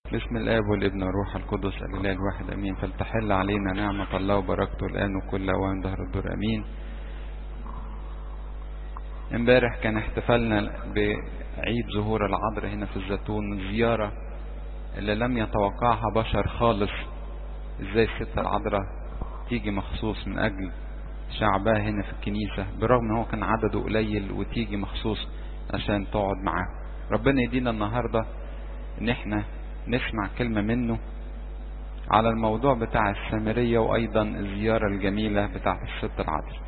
بسم الاب والابن والروح القدس الاله الواحد امين فلتحل علينا نعمه الله وبركته الان وكل اوان ظهر الدور امين امبارح كان احتفالنا بعيد ظهور العذراء هنا في الزيتون زياره اللي لم يتوقعها بشر خالص ازاي الست العذراء تيجي مخصوص من اجل شعبها هنا في الكنيسة برغم ان هو كان عدده قليل وتيجي مخصوص عشان تقعد معاه ربنا يدينا النهاردة ان احنا نسمع كلمة منه على الموضوع بتاع السامرية وايضا الزيارة الجميلة بتاع الست العذراء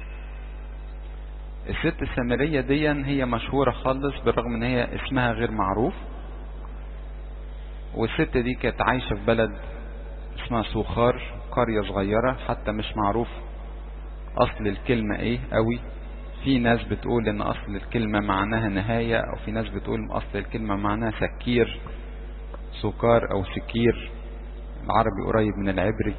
الست السامرية دي هي مشهورة خالص بالرغم ان هي اسمها غير معروف والست دي كانت عايشة في بلد اسمها سوخار قرية صغيرة حتى مش معروف اصل الكلمة ايه قوي في ناس بتقول ان اصل الكلمة معناها نهاية او في ناس بتقول اصل الكلمة معناها سكير سكار او سكير العربي قريب من العبري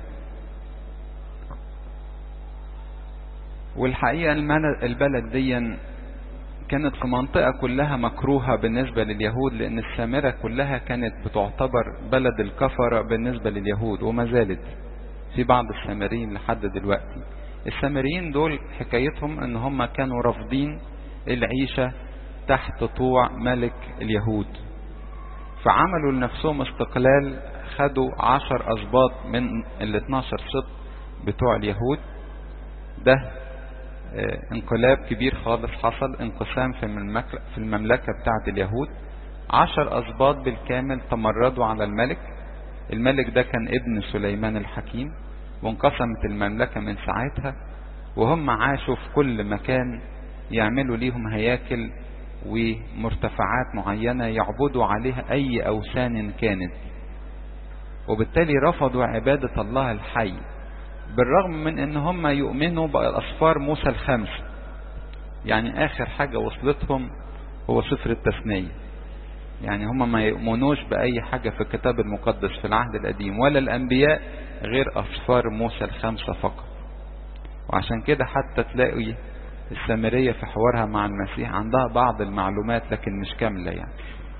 والحقيقة البلد دي كانت في منطقة كلها مكروهة بالنسبة لليهود لأن السامرة كلها كانت بتعتبر بلد الكفرة بالنسبة لليهود وما زالت في بعض السامريين لحد دلوقتي السامريين دول حكايتهم ان هم كانوا رافضين العيشة تحت طوع ملك اليهود فعملوا لنفسهم استقلال خدوا عشر اسباط من ال 12 سبط بتوع اليهود ده انقلاب كبير خالص حصل انقسام في المملكة, في المملكة بتاعت اليهود عشر اسباط بالكامل تمردوا على الملك الملك ده كان ابن سليمان الحكيم وانقسمت المملكة من ساعتها وهم عاشوا في كل مكان يعملوا ليهم هياكل ومرتفعات معينة يعبدوا عليها أي أوثان كانت وبالتالي رفضوا عبادة الله الحي بالرغم من ان هم يؤمنوا بأصفار موسى الخمس يعني آخر حاجة وصلتهم هو سفر التثنية يعني هم ما يؤمنوش بأي حاجة في الكتاب المقدس في العهد القديم ولا الأنبياء غير أصفار موسى الخمسة فقط وعشان كده حتى تلاقي السامرية في حوارها مع المسيح عندها بعض المعلومات لكن مش كاملة يعني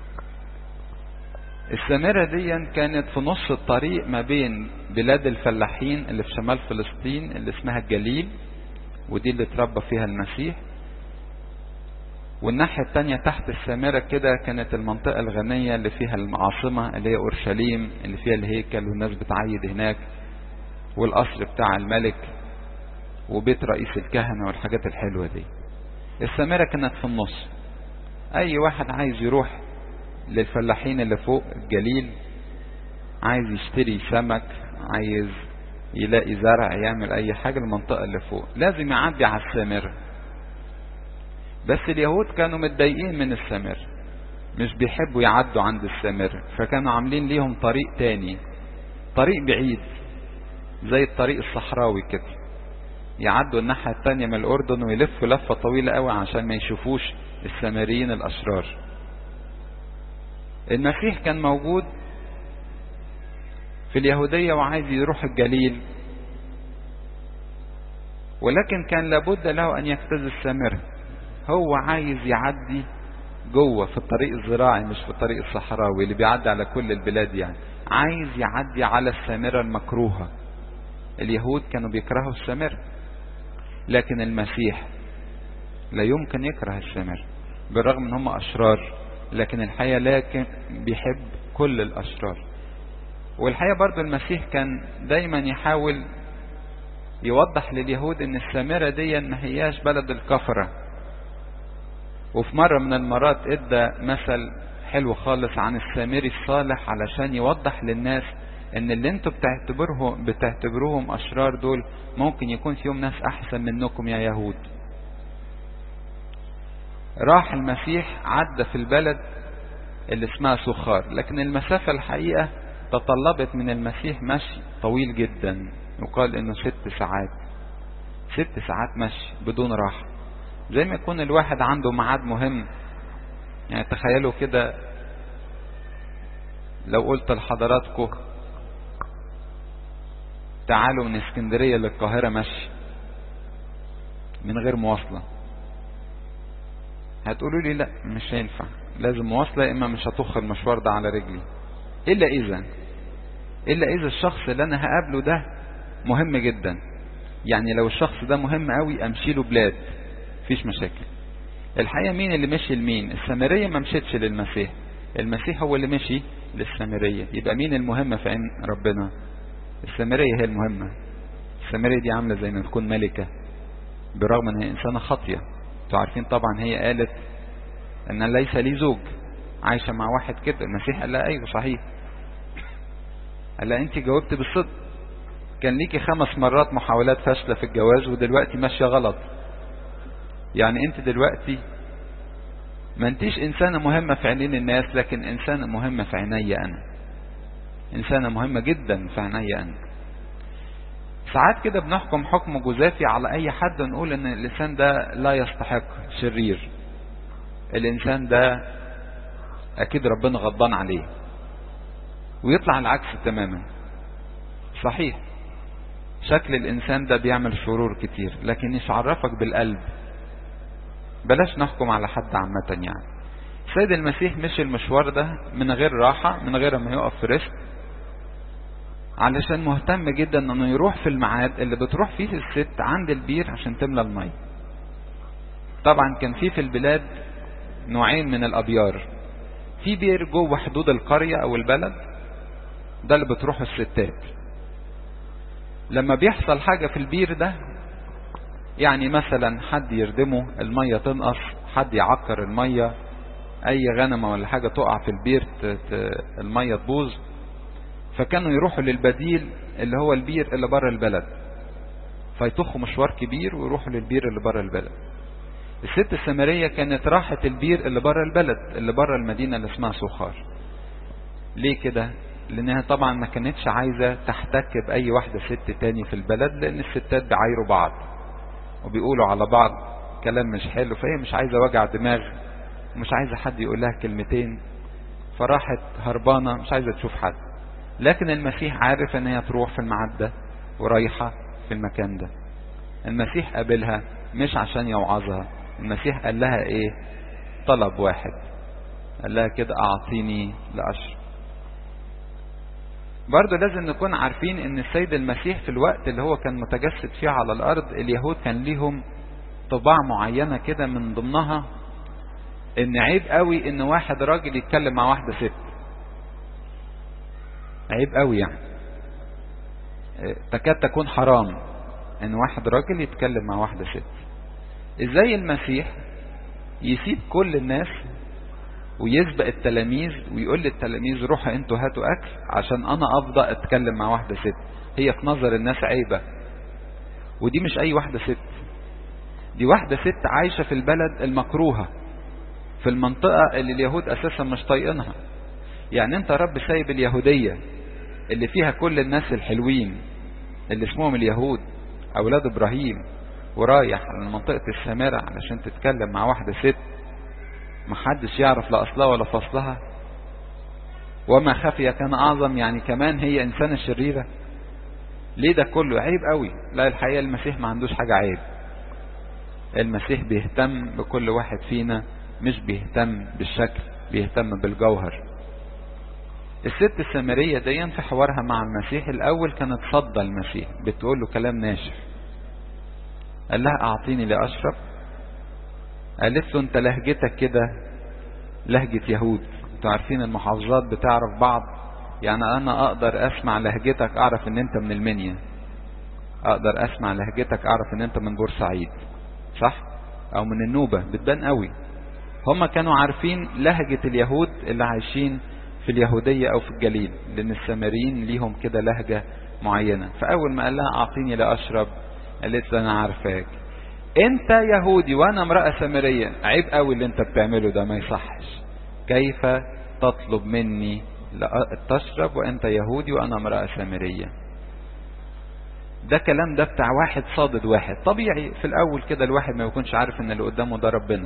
السامرة دي كانت في نص الطريق ما بين بلاد الفلاحين اللي في شمال فلسطين اللي اسمها الجليل ودي اللي اتربى فيها المسيح والناحية التانية تحت السامرة كده كانت المنطقة الغنية اللي فيها العاصمة اللي هي أورشليم اللي فيها الهيكل والناس بتعيد هناك والقصر بتاع الملك وبيت رئيس الكهنة والحاجات الحلوة دي السامرة كانت في النص أي واحد عايز يروح للفلاحين اللي فوق الجليل عايز يشتري سمك عايز يلاقي زرع يعمل أي حاجة المنطقة اللي فوق لازم يعدي على السامرة بس اليهود كانوا متضايقين من السامرة مش بيحبوا يعدوا عند السامرة فكانوا عاملين ليهم طريق تاني طريق بعيد زي الطريق الصحراوي كده يعدوا الناحية التانية من الأردن ويلفوا لفة طويلة قوي عشان ما يشوفوش السامريين الأشرار المسيح كان موجود في اليهودية وعايز يروح الجليل ولكن كان لابد له أن يجتاز السامرة هو عايز يعدي جوه في الطريق الزراعي مش في الطريق الصحراوي اللي بيعدي على كل البلاد يعني عايز يعدي على السامرة المكروهة اليهود كانوا بيكرهوا السامرة لكن المسيح لا يمكن يكره السامرة بالرغم ان هم اشرار لكن الحقيقة لكن بيحب كل الاشرار والحقيقة برضو المسيح كان دايما يحاول يوضح لليهود ان السامرة دي ما هياش بلد الكفره وفي مرة من المرات ادى مثل حلو خالص عن السامري الصالح علشان يوضح للناس ان اللي انتوا بتعتبرهم بتعتبروهم اشرار دول ممكن يكون فيهم ناس احسن منكم يا يهود راح المسيح عدى في البلد اللي اسمها سخار لكن المسافة الحقيقة تطلبت من المسيح مشي طويل جدا يقال انه ست ساعات ست ساعات مشي بدون راحة زي ما يكون الواحد عنده ميعاد مهم يعني تخيلوا كده لو قلت لحضراتكم تعالوا من اسكندرية للقاهرة مشي من غير مواصلة هتقولوا لي لا مش هينفع لازم مواصلة اما مش هتخ المشوار ده على رجلي الا اذا الا اذا الشخص اللي انا هقابله ده مهم جدا يعني لو الشخص ده مهم قوي امشي له بلاد مفيش مشاكل الحقيقة مين اللي مشي لمين السامرية ما مشيتش للمسيح المسيح هو اللي مشي للسامرية يبقى مين المهمة في عين ربنا السامرية هي المهمة السامرية دي عاملة زي ما تكون ملكة برغم ان هي انسانة خاطية انتوا عارفين طبعا هي قالت ان ليس لي زوج عايشة مع واحد كده المسيح قال لها ايوه صحيح قال لها انت جاوبت بالصدق كان ليكي خمس مرات محاولات فاشلة في الجواز ودلوقتي ماشية غلط يعني انت دلوقتي ما انتيش انسانة مهمة في عينين الناس لكن انسانة مهمة في عيني انا انسانة مهمة جدا في عيني انا ساعات كده بنحكم حكم جزافي على اي حد ونقول ان الانسان ده لا يستحق شرير الانسان ده اكيد ربنا غضبان عليه ويطلع العكس تماما صحيح شكل الانسان ده بيعمل شرور كتير لكن مش عرفك بالقلب بلاش نحكم على حد عامة يعني سيد المسيح مشي المشوار ده من غير راحة من غير ما يقف في ريست علشان مهتم جدا انه يروح في الميعاد اللي بتروح فيه الست عند البير عشان تملى المية طبعا كان في في البلاد نوعين من الابيار في بير جوه حدود القرية او البلد ده اللي بتروح الستات لما بيحصل حاجة في البير ده يعني مثلا حد يردمه المية تنقص حد يعكر المية اي غنمة ولا حاجة تقع في البير المية تبوظ فكانوا يروحوا للبديل اللي هو البير اللي بره البلد فيطخوا مشوار كبير ويروحوا للبير اللي بره البلد الست السامرية كانت راحت البير اللي بره البلد اللي بره المدينة اللي اسمها سوخار ليه كده لانها طبعا ما كانتش عايزة تحتك بأي واحدة ست تاني في البلد لان الستات بيعايروا بعض وبيقولوا على بعض كلام مش حلو فهي مش عايزة وجع دماغ مش عايزة حد يقول لها كلمتين فراحت هربانة مش عايزة تشوف حد لكن المسيح عارف ان هي تروح في الميعاد ده ورايحة في المكان ده المسيح قابلها مش عشان يوعظها المسيح قال لها ايه طلب واحد قال لها كده اعطيني لاشرب برضه لازم نكون عارفين ان السيد المسيح في الوقت اللي هو كان متجسد فيه على الارض اليهود كان ليهم طباع معينة كده من ضمنها ان عيب قوي ان واحد راجل يتكلم مع واحدة ست عيب قوي يعني تكاد تكون حرام ان واحد راجل يتكلم مع واحدة ست ازاي المسيح يسيب كل الناس ويسبق التلاميذ ويقول للتلاميذ روحوا انتوا هاتوا اكل عشان انا افضى اتكلم مع واحدة ست هي في نظر الناس عيبة ودي مش اي واحدة ست دي واحدة ست عايشة في البلد المكروهة في المنطقة اللي اليهود اساسا مش طايقينها يعني انت رب سايب اليهودية اللي فيها كل الناس الحلوين اللي اسمهم اليهود اولاد ابراهيم ورايح لمنطقة السامرة علشان تتكلم مع واحدة ست محدش يعرف لا اصلها ولا فصلها وما خفي كان اعظم يعني كمان هي انسانة شريرة ليه ده كله عيب قوي لا الحقيقة المسيح ما عندوش حاجة عيب المسيح بيهتم بكل واحد فينا مش بيهتم بالشكل بيهتم بالجوهر الست السامرية دي في حوارها مع المسيح الأول كانت صدى المسيح بتقول له كلام ناشف قال لها أعطيني لأشرب قالت له أنت لهجتك كده لهجة يهود انتوا عارفين المحافظات بتعرف بعض يعني أنا أقدر أسمع لهجتك أعرف إن أنت من المنيا أقدر أسمع لهجتك أعرف إن أنت من بورسعيد صح؟ أو من النوبة بتبان قوي هم كانوا عارفين لهجة اليهود اللي عايشين في اليهودية او في الجليل لان السامريين ليهم كده لهجة معينة فاول ما قال لها اعطيني لاشرب قالت له انا عارفاك انت يهودي وانا امرأة سامرية عيب قوي اللي انت بتعمله ده ما يصحش كيف تطلب مني تشرب وانت يهودي وانا امرأة سامرية ده كلام ده بتاع واحد صادد واحد طبيعي في الاول كده الواحد ما يكونش عارف ان اللي قدامه ده ربنا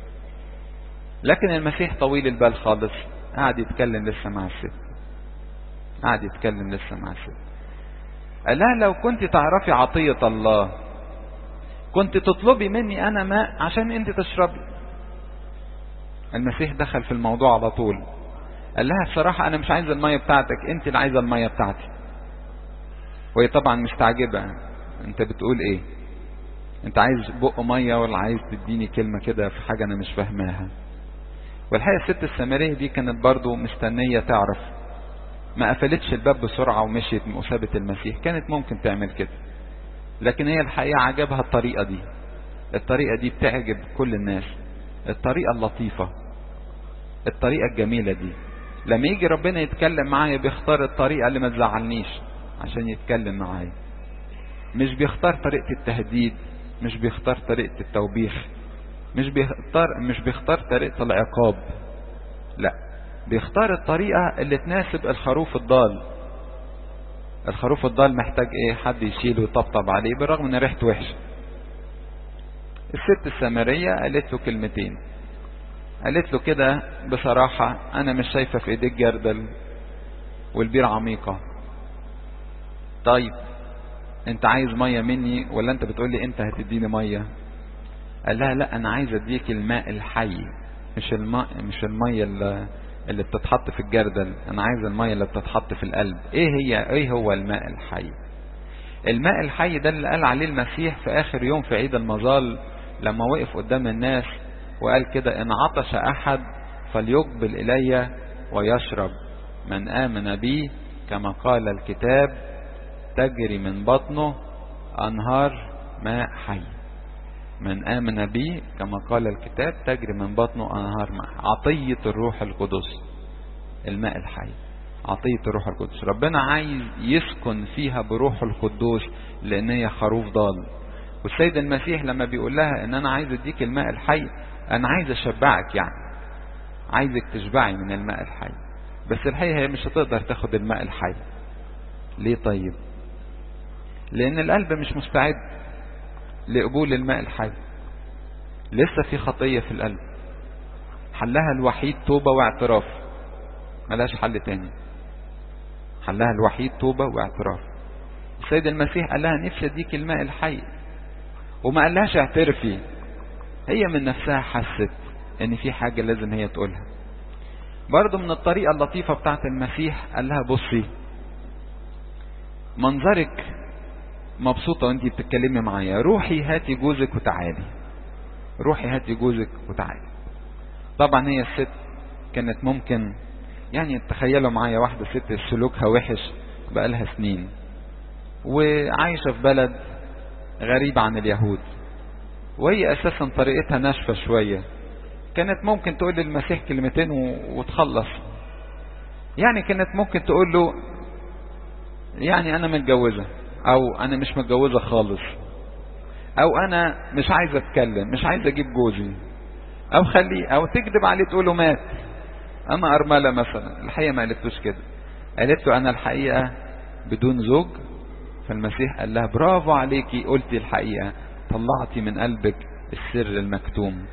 لكن المسيح طويل البال خالص قعد يتكلم لسه مع الست قعد يتكلم لسه مع الست قال لها لو كنت تعرفي عطية الله كنت تطلبي مني انا ماء عشان انت تشربي المسيح دخل في الموضوع على طول قال لها بصراحة انا مش عايز المية بتاعتك انت اللي عايزة المية بتاعتي وهي طبعا مستعجبة انت بتقول ايه انت عايز بق مية ولا عايز تديني كلمة كده في حاجة انا مش فاهماها والحقيقة الست السامرية دي كانت برضو مستنية تعرف ما قفلتش الباب بسرعة ومشيت وسابت المسيح كانت ممكن تعمل كده لكن هي الحقيقة عجبها الطريقة دي الطريقة دي بتعجب كل الناس الطريقة اللطيفة الطريقة الجميلة دي لما يجي ربنا يتكلم معايا بيختار الطريقة اللي ما تزعلنيش عشان يتكلم معايا مش بيختار طريقة التهديد مش بيختار طريقة التوبيخ مش بيختار مش بيختار طريقة العقاب لا بيختار الطريقة اللي تناسب الخروف الضال الخروف الضال محتاج ايه حد يشيله ويطبطب عليه بالرغم ان ريحته وحشه الست السامرية قالت له كلمتين قالت له كده بصراحة انا مش شايفة في ايديك جردل والبير عميقة طيب انت عايز مية مني ولا انت بتقول لي انت هتديني مية قال لها لا انا عايز اديك الماء الحي مش الماء مش المية اللي, اللي بتتحط في الجردل انا عايز المية اللي بتتحط في القلب ايه هي ايه هو الماء الحي الماء الحي ده اللي قال عليه المسيح في اخر يوم في عيد المظال لما وقف قدام الناس وقال كده ان عطش احد فليقبل الي ويشرب من امن بي كما قال الكتاب تجري من بطنه انهار ماء حي من آمن بي كما قال الكتاب تجري من بطنه أنهار ماء عطية الروح القدس الماء الحي عطية الروح القدس ربنا عايز يسكن فيها بروح القدوس لأن هي خروف ضال والسيد المسيح لما بيقول لها ان انا عايز اديك الماء الحي انا عايز اشبعك يعني عايزك تشبعي من الماء الحي بس الحقيقة هي مش هتقدر تاخد الماء الحي ليه طيب لان القلب مش مستعد لقبول الماء الحي لسه في خطية في القلب حلها الوحيد توبة واعتراف ملاش حل تاني حلها الوحيد توبة واعتراف السيد المسيح قال لها نفسي اديك الماء الحي وما قالهاش اعترفي هي من نفسها حست ان في حاجة لازم هي تقولها برضو من الطريقة اللطيفة بتاعت المسيح قال لها بصي منظرك مبسوطة وانتي بتتكلمي معايا روحي هاتي جوزك وتعالي روحي هاتي جوزك وتعالي طبعا هي الست كانت ممكن يعني تخيلوا معايا واحدة ست سلوكها وحش بقالها سنين وعايشة في بلد غريب عن اليهود وهي اساسا طريقتها ناشفة شوية كانت ممكن تقول للمسيح كلمتين وتخلص يعني كانت ممكن تقول له يعني انا متجوزة او انا مش متجوزة خالص او انا مش عايز اتكلم مش عايز اجيب جوزي او خليه او تكذب عليه تقول له مات انا ارملة مثلا الحقيقة ما قالتلوش كده قالت له انا الحقيقة بدون زوج فالمسيح قال لها برافو عليكي قلتي الحقيقة طلعتي من قلبك السر المكتوم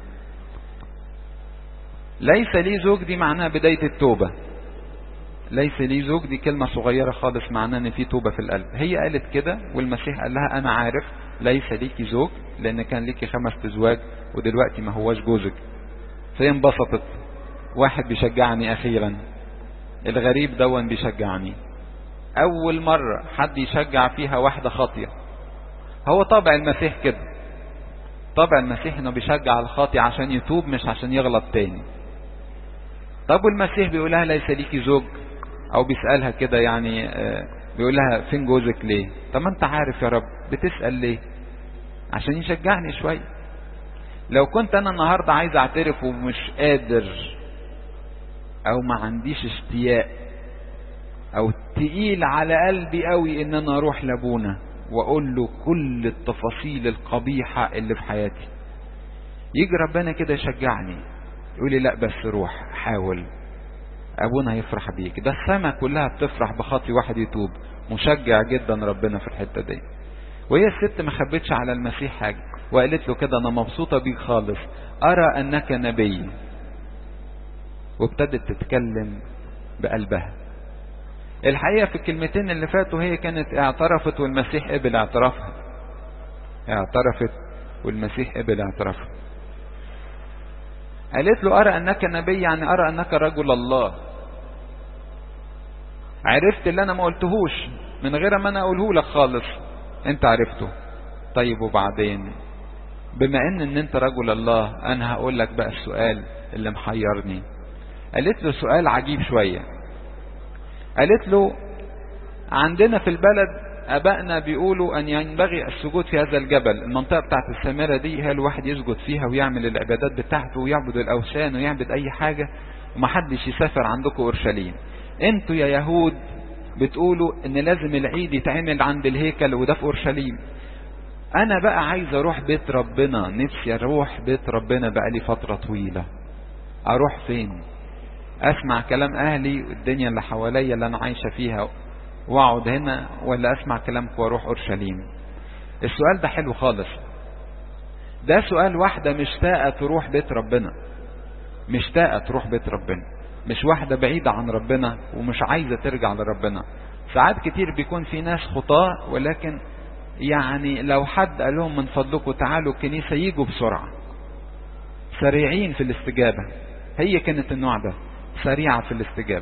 ليس لي زوج دي معناها بداية التوبة ليس لي زوج دي كلمة صغيرة خالص معناها ان في توبة في القلب هي قالت كده والمسيح قال لها انا عارف ليس ليكي زوج لان كان ليكي خمس ازواج ودلوقتي ما هواش جوزك فهي انبسطت واحد بيشجعني اخيرا الغريب دون بيشجعني اول مرة حد يشجع فيها واحدة خاطية هو طبع المسيح كده طبع المسيح انه بيشجع الخاطي عشان يتوب مش عشان يغلط تاني طب والمسيح بيقول لها ليس ليكي زوج او بيسألها كده يعني بيقول لها فين جوزك ليه طب ما انت عارف يا رب بتسأل ليه عشان يشجعني شوية لو كنت انا النهاردة عايز اعترف ومش قادر او ما عنديش اشتياق او تقيل على قلبي قوي ان انا اروح لابونا واقول له كل التفاصيل القبيحة اللي في حياتي يجي ربنا كده يشجعني يقول لي لا بس روح حاول ابونا هيفرح بيك ده السما كلها بتفرح بخاطي واحد يتوب مشجع جدا ربنا في الحتة دي وهي الست ما خبتش على المسيح حاجة وقالت له كده انا مبسوطة بيك خالص ارى انك نبي وابتدت تتكلم بقلبها الحقيقة في الكلمتين اللي فاتوا هي كانت اعترفت والمسيح قبل اعترافها اعترفت والمسيح قبل اعترافها قالت له أرى أنك نبي يعني أرى أنك رجل الله قال لها بصي أنا عايزك تروحي لأبونا وتقولي له عرفت اللي انا ما قلتهوش من غير ما انا اقوله لك خالص انت عرفته طيب وبعدين بما ان ان انت رجل الله انا هقول لك بقى السؤال اللي محيرني قالت له سؤال عجيب شوية قالت له عندنا في البلد ابائنا بيقولوا ان ينبغي السجود في هذا الجبل المنطقة بتاعت السامرة دي هي الواحد يسجد فيها ويعمل العبادات بتاعته ويعبد الاوثان ويعبد اي حاجة ومحدش يسافر عندكم اورشليم انتوا يا يهود بتقولوا ان لازم العيد يتعمل عند الهيكل وده في اورشليم انا بقى عايز اروح بيت ربنا نفسي اروح بيت ربنا بقى لي فترة طويلة اروح فين اسمع كلام اهلي والدنيا اللي حواليا اللي انا عايشة فيها واقعد هنا ولا اسمع كلامك واروح اورشليم السؤال ده حلو خالص ده سؤال واحدة مشتاقة تروح بيت ربنا مشتاقة تروح بيت ربنا مش واحدة بعيدة عن ربنا ومش عايزة ترجع لربنا ساعات كتير بيكون في ناس خطاة ولكن يعني لو حد قال لهم من فضلكم تعالوا الكنيسة يجوا بسرعة سريعين في الاستجابة هي كانت النوع ده سريعة في الاستجابة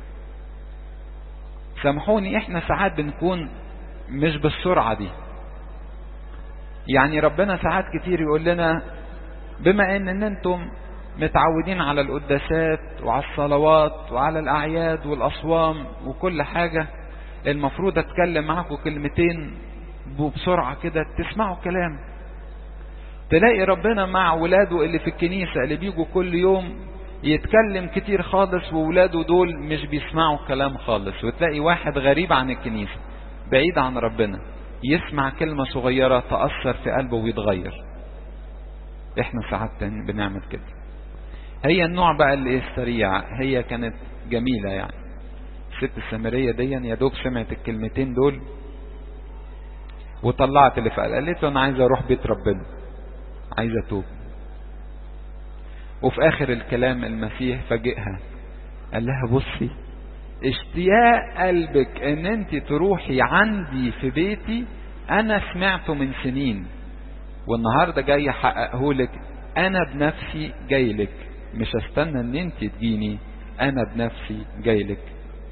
سامحوني احنا ساعات بنكون مش بالسرعة دي يعني ربنا ساعات كتير يقول لنا بما ان ان انتم متعودين على القداسات وعلى الصلوات وعلى الاعياد والاصوام وكل حاجة المفروض اتكلم معاكم كلمتين بسرعة كده تسمعوا كلام تلاقي ربنا مع ولاده اللي في الكنيسة اللي بيجوا كل يوم يتكلم كتير خالص وولاده دول مش بيسمعوا كلام خالص وتلاقي واحد غريب عن الكنيسة بعيد عن ربنا يسمع كلمة صغيرة تأثر في قلبه ويتغير احنا ساعات بنعمل كده هي النوع بقى اللي السريع هي كانت جميلة يعني الست السامرية دي يا دوب سمعت الكلمتين دول وطلعت اللي في قالت له انا عايزه اروح بيت ربنا عايزه اتوب وفي اخر الكلام المسيح فاجئها قال لها بصي اشتياق قلبك ان انت تروحي عندي في بيتي انا سمعته من سنين والنهاردة جاي احققه لك انا بنفسي جاي لك مش استنى ان انت تجيني انا بنفسي جاي لك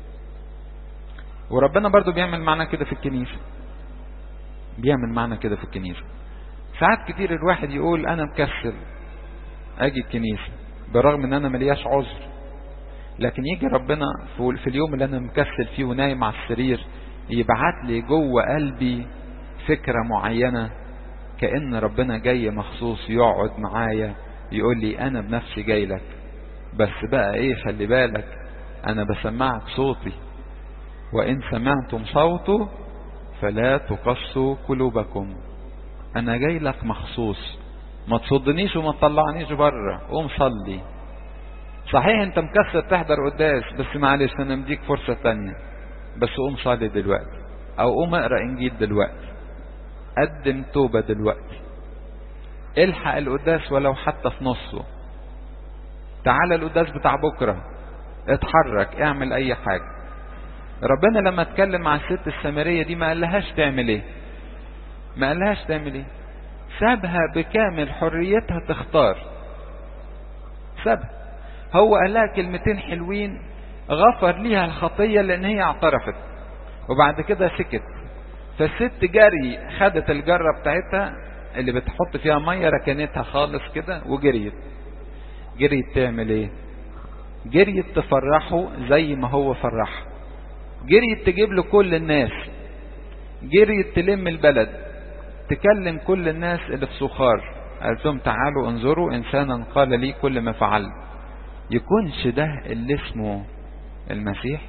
وربنا برضو بيعمل معنا كده في الكنيسة بيعمل معنا كده في الكنيسة ساعات كتير الواحد يقول انا مكسل اجي الكنيسة بالرغم ان انا ملياش عذر لكن يجي ربنا في اليوم اللي انا مكسل فيه ونايم على السرير يبعت لي جوه قلبي فكرة معينة كأن ربنا جاي مخصوص يقعد معايا يقول لي انا بنفسي جاي لك بس بقى ايه خلي بالك انا بسمعك صوتي وان سمعتم صوته فلا تقصوا قلوبكم انا جاي لك مخصوص ما تصدنيش وما تطلعنيش بره قوم صلي صحيح انت مكسر تحضر قداس بس معلش انا مديك فرصة تانية بس قوم صلي دلوقتي او قوم اقرا انجيل دلوقتي قدم توبة دلوقتي الحق القداس ولو حتى في نصه تعال القداس بتاع بكرة اتحرك اعمل اي حاجة ربنا لما اتكلم مع الست السامرية دي ما قالهاش تعمل ايه ما قالهاش تعمل ايه سابها بكامل حريتها تختار سابها هو قال لها كلمتين حلوين غفر ليها الخطية لان هي اعترفت وبعد كده سكت فالست جري خدت الجرة بتاعتها اللي بتحط فيها مية ركنتها خالص كده وجريت جريت تعمل ايه جريت تفرحه زي ما هو فرحها جريت تجيب له كل الناس جريت تلم البلد تكلم كل الناس اللي في سخار قالت لهم تعالوا انظروا انسانا قال لي كل ما فعلت يكونش ده اللي اسمه المسيح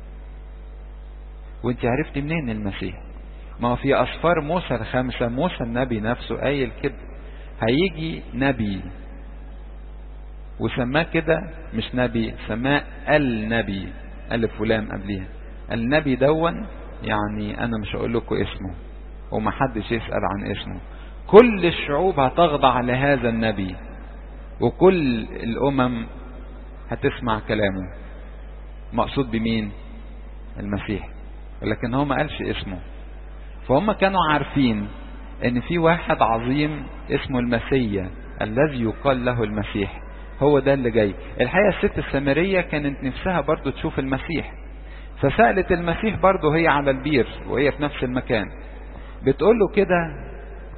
وانت عرفتي منين المسيح ما هو في أسفار موسى الخمسة موسى النبي نفسه قايل كده هيجي نبي وسماه كده مش نبي سماه النبي ألف ولام قبليها النبي دون يعني أنا مش هقول لكم اسمه ومحدش يسأل عن اسمه كل الشعوب هتخضع لهذا النبي وكل الأمم هتسمع كلامه مقصود بمين المسيح لكن هو ما قالش اسمه فهم كانوا عارفين ان في واحد عظيم اسمه المسيا الذي يقال له المسيح هو ده اللي جاي الحقيقة الست السامرية كانت نفسها برضو تشوف المسيح فسألت المسيح برضه هي على البير وهي في نفس المكان بتقول له كده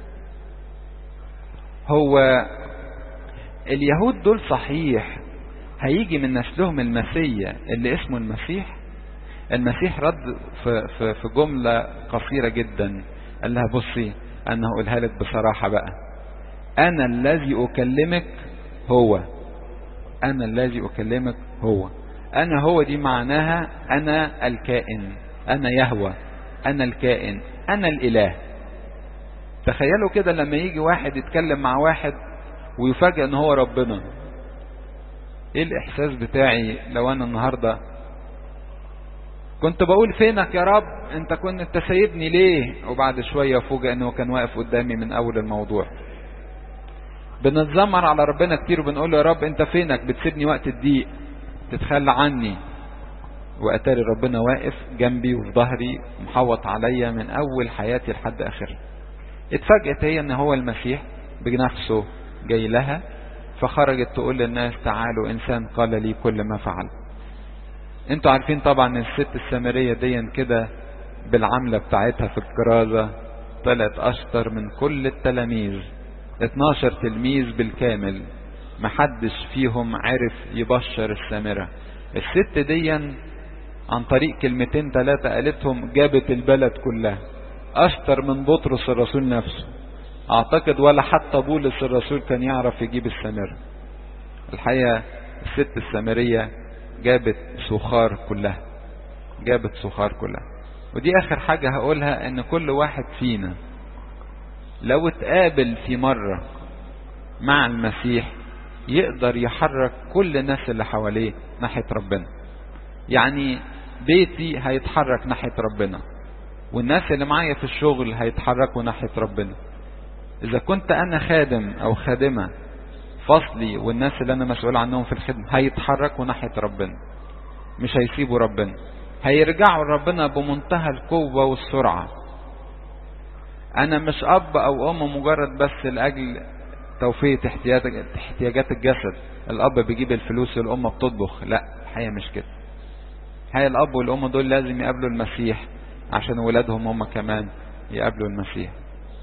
هو اليهود دول صحيح هيجي من نسلهم المسيا اللي اسمه المسيح المسيح رد في, في, في جملة قصيرة جدا قال لها بصي انا هقولها لك بصراحة بقى انا الذي اكلمك هو انا الذي اكلمك هو انا هو دي معناها انا الكائن انا يهوى انا الكائن انا الاله تخيلوا كده لما يجي واحد يتكلم مع واحد ويفاجئ ان هو ربنا ايه الاحساس بتاعي لو انا النهاردة كنت بقول فينك يا رب انت كنت سايبني ليه وبعد شوية فوجئ انه كان واقف قدامي من اول الموضوع بنتذمر على ربنا كتير وبنقول له يا رب انت فينك بتسيبني وقت الضيق تتخلى عني واتاري ربنا واقف جنبي وفي ظهري محوط عليا من اول حياتي لحد اخرها اتفاجئت هي ان هو المسيح بنفسه جاي لها فخرجت تقول للناس تعالوا انسان قال لي كل ما فعل انتوا عارفين طبعا الست السامرية دي كده بالعملة بتاعتها في الكرازة طلعت اشطر من كل التلاميذ 12 تلميذ بالكامل محدش فيهم عرف يبشر السامرة الست دي عن طريق كلمتين ثلاثة قالتهم جابت البلد كلها اشطر من بطرس الرسول نفسه اعتقد ولا حتى بولس الرسول كان يعرف يجيب السامرة الحقيقة الست السامرية جابت سخار كلها جابت سخار كلها ودي اخر حاجة هقولها ان كل واحد فينا لو اتقابل في مرة مع المسيح يقدر يحرك كل الناس اللي حواليه ناحية ربنا يعني بيتي هيتحرك ناحية ربنا والناس اللي معايا في الشغل هيتحركوا ناحية ربنا اذا كنت انا خادم او خادمة فصلي والناس اللي انا مسؤول عنهم في الخدمة هيتحركوا ناحية ربنا مش هيسيبوا ربنا هيرجعوا لربنا بمنتهى القوة والسرعة انا مش اب او ام مجرد بس لاجل توفية احتياجات الجسد الاب بيجيب الفلوس والام بتطبخ لا الحقيقة مش كده الحقيقة الاب والام دول لازم يقابلوا المسيح عشان ولادهم هم كمان يقابلوا المسيح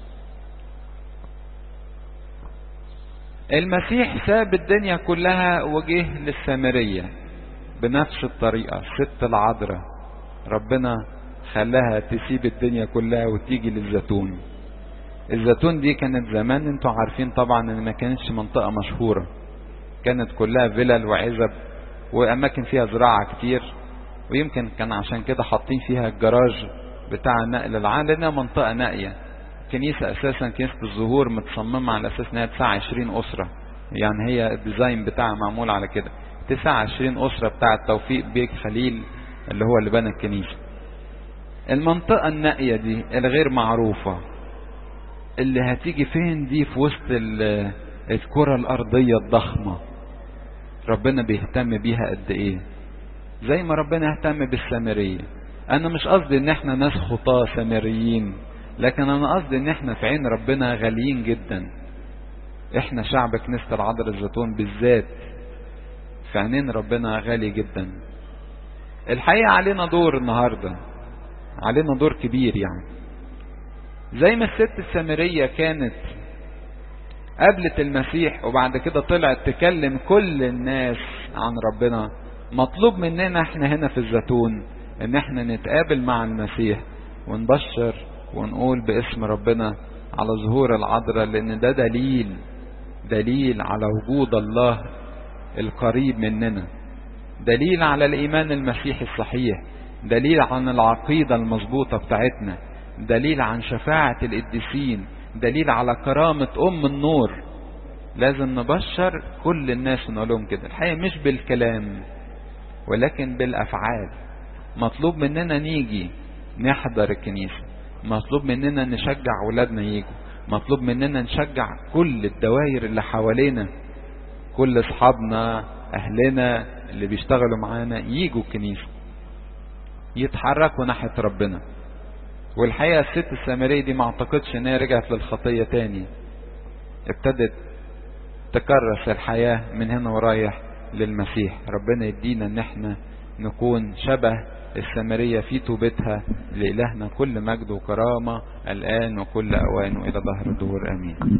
المسيح ساب الدنيا كلها وجه للسامرية بنفس الطريقة الست العذراء ربنا خلاها تسيب الدنيا كلها وتيجي للزيتون الزيتون دي كانت زمان انتوا عارفين طبعا ان ما كانتش منطقة مشهورة كانت كلها فلل وعزب واماكن فيها زراعة كتير ويمكن كان عشان كده حاطين فيها الجراج بتاع نقل العام لانها منطقة نائية كنيسة اساسا كنيسة الزهور متصممة على اساس انها تسع عشرين اسرة يعني هي الديزاين بتاعها معمول على كده تسع عشرين اسرة بتاع توفيق بيك خليل اللي هو اللي بنى الكنيسة المنطقة النائية دي الغير معروفة اللي هتيجي فين دي في وسط الكرة الارضية الضخمة ربنا بيهتم بيها قد ايه زي ما ربنا اهتم بالسامرية انا مش قصدي ان احنا ناس خطاة سامريين لكن انا قصدي ان احنا في عين ربنا غاليين جدا احنا شعب كنيسة العذراء الزيتون بالذات في عينين ربنا غالي جدا الحقيقة علينا دور النهاردة علينا دور كبير يعني زي ما الست السامرية كانت قابلت المسيح وبعد كده طلعت تكلم كل الناس عن ربنا مطلوب مننا احنا هنا في الزيتون ان احنا نتقابل مع المسيح ونبشر ونقول باسم ربنا على ظهور العذراء لان ده دليل دليل على وجود الله القريب مننا دليل على الايمان المسيحي الصحيح دليل عن العقيدة المظبوطة بتاعتنا دليل عن شفاعة القديسين دليل على كرامة ام النور لازم نبشر كل الناس ونقول لهم كده الحقيقة مش بالكلام ولكن بالافعال مطلوب مننا نيجي نحضر الكنيسة مطلوب مننا نشجع ولادنا يجوا مطلوب مننا نشجع كل الدوائر اللي حوالينا كل اصحابنا اهلنا اللي بيشتغلوا معانا يجوا الكنيسة يتحركوا ناحية ربنا والحقيقة الست السامرية دي ما اعتقدش ان هي رجعت للخطية تاني ابتدت تكرس الحياة من هنا ورايح للمسيح ربنا يدينا ان احنا نكون شبه السامرية في توبتها لإلهنا كل مجد وكرامة الآن وكل أوان وإلى ظهر الدهور آمين